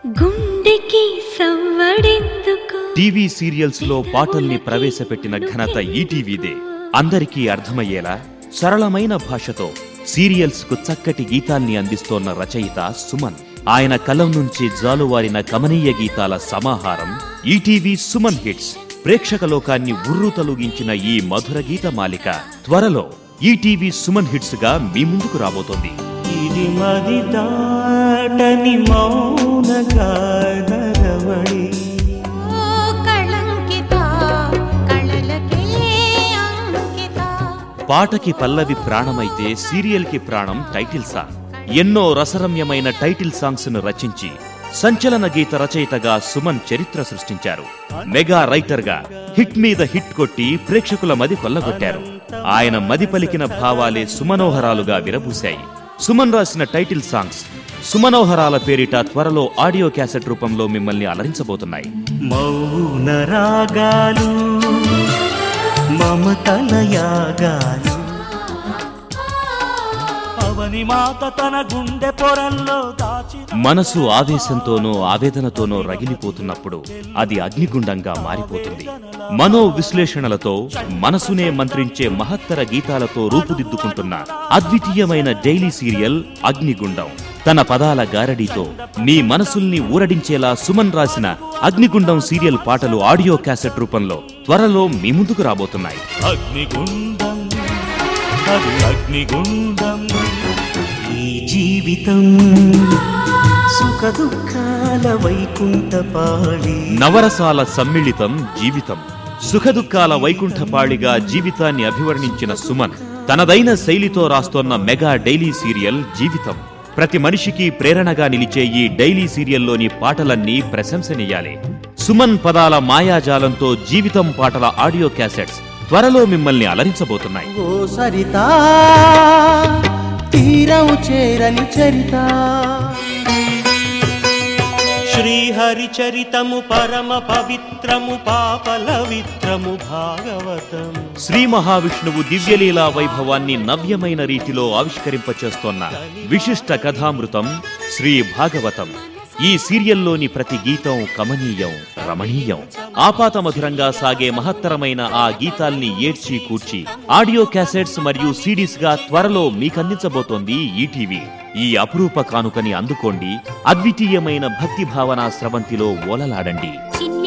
గుండెకి సవ్వడెందుకు TV serials లో పాటల్ని ప్రవేశపెట్టిన ఘనత ఈటీవీదే అందరికీ అర్థమయ్యేలా సరళమైన భాషతో సీరియల్స్ కు చక్కటి గీతాల్ని అందిస్తోన్న రచయిత సుమన్ ఆయన కలం నుంచి జాలువారిన కమనీయ గీతాల సమాహారం ఈటీవీ సుమన్ హిట్స్ ప్రేక్షక లోకాన్ని ఉర్రు తొలగించిన ఈ మధుర గీత మాలిక త్వరలో ఈటీవీ సుమన్ హిట్స్ గా మీ ముందుకు రాబోతోంది ఇది మది దాటని మౌన గానరవళి ఓ కళంకిత కళలకే అంకిత పాటకి పల్లవి ప్రాణమైతే సీరియల్ కి ప్రాణం టైటిల్ సాంగ్ ఎన్నో రసరమ్యమైన టైటిల్ సాంగ్స్ ను రచించి సంచలన గీత రచయితగా సుమన్ చరిత్ర సృష్టించారు మెగా రైటర్ గా హిట్ మీద హిట్ కొట్టి ప్రేక్షకుల మది కొల్లగొట్టారు ఆయన మది పలికిన భావాలే సుమనోహరాలుగా విరబూశాయి సుమన్ రాసిన టైటిల్ సాంగ్స్ సుమనోహరాల పేరిట త్వరలో ఆడియో క్యాసెట్ రూపంలో మిమ్మల్ని అలరించబోతున్నాయి మౌన రాగాలు మమతల యాగాలు అవని మాత తన గుండె పొరల్లో దాచి మనసు ఆవేశంతోనో ఆవేదనతోనో రగిలిపోతున్నప్పుడు అది అగ్నిగుండంగా మారిపోతుంది మనో విశ్లేషణలతో మనసునే మంత్రించే మహత్తర గీతాలతో రూపుదిద్దుకుంటున్న అద్వితీయమైన డైలీ సీరియల్ అగ్నిగుండం తన పదాల గారడీతో మీ మనసుల్ని ఊరడించేలా సుమన్ రాసిన అగ్నిగుండం సీరియల్ పాటలు ఆడియో క్యాసెట్ రూపంలో త్వరలో మీ ముందుకు రాబోతున్నాయి అగ్నిగుండం అది అగ్నిగుండం ఈ జీవితం సుఖ దుఃఖాల వైకుంఠపాళి నవరసాల సమ్మిళితం జీవితం సుఖదుఖాల వైకుంఠపాళిగా జీవితాన్ని అభివర్ణించిన సుమన్ తనదైన శైలితో రాస్తోన్న మెగా డైలీ సీరియల్ జీవితం ప్రతి మనిషికి ప్రేరణగా నిలిచే ఈ డైలీ సీరియల్లోని పాటలన్నీ ప్రశంసనీయాలే సుమన్ పదాల మాయాజాలంతో జీవితం పాటల ఆడియో క్యాసెట్స్ త్వరలో మిమ్మల్ని అలరించబోతున్నాయి ఓ సరితా తీరం చేరని చరిత శ్రీహరి చరితము పరమ పవిత్రము పాపలవిత్రము భాగవతం శ్రీ మహావిష్ణువు దివ్యలీలా వైభవాన్ని నవ్యమైన రీతిలో ఆవిష్కరింపచేస్తోన్న విశిష్ట కథామృతం శ్రీ భాగవతం ఈ సీరియల్లోని ప్రతి గీతం కమనీయం రమణీయం ఆపాత మధురంగా సాగే మహత్తరమైన ఆ గీతాల్ని ఏడ్చి కూర్చి ఆడియో క్యాసెట్స్ మరియు సిడీస్ గా త్వరలో మీకందించబోతోంది ఈటీవీ ఈ అపురూప కానుకని అందుకోండి అద్వితీయమైన భక్తి భావన స్రవంతిలో ఓలలాడండి చిన్ని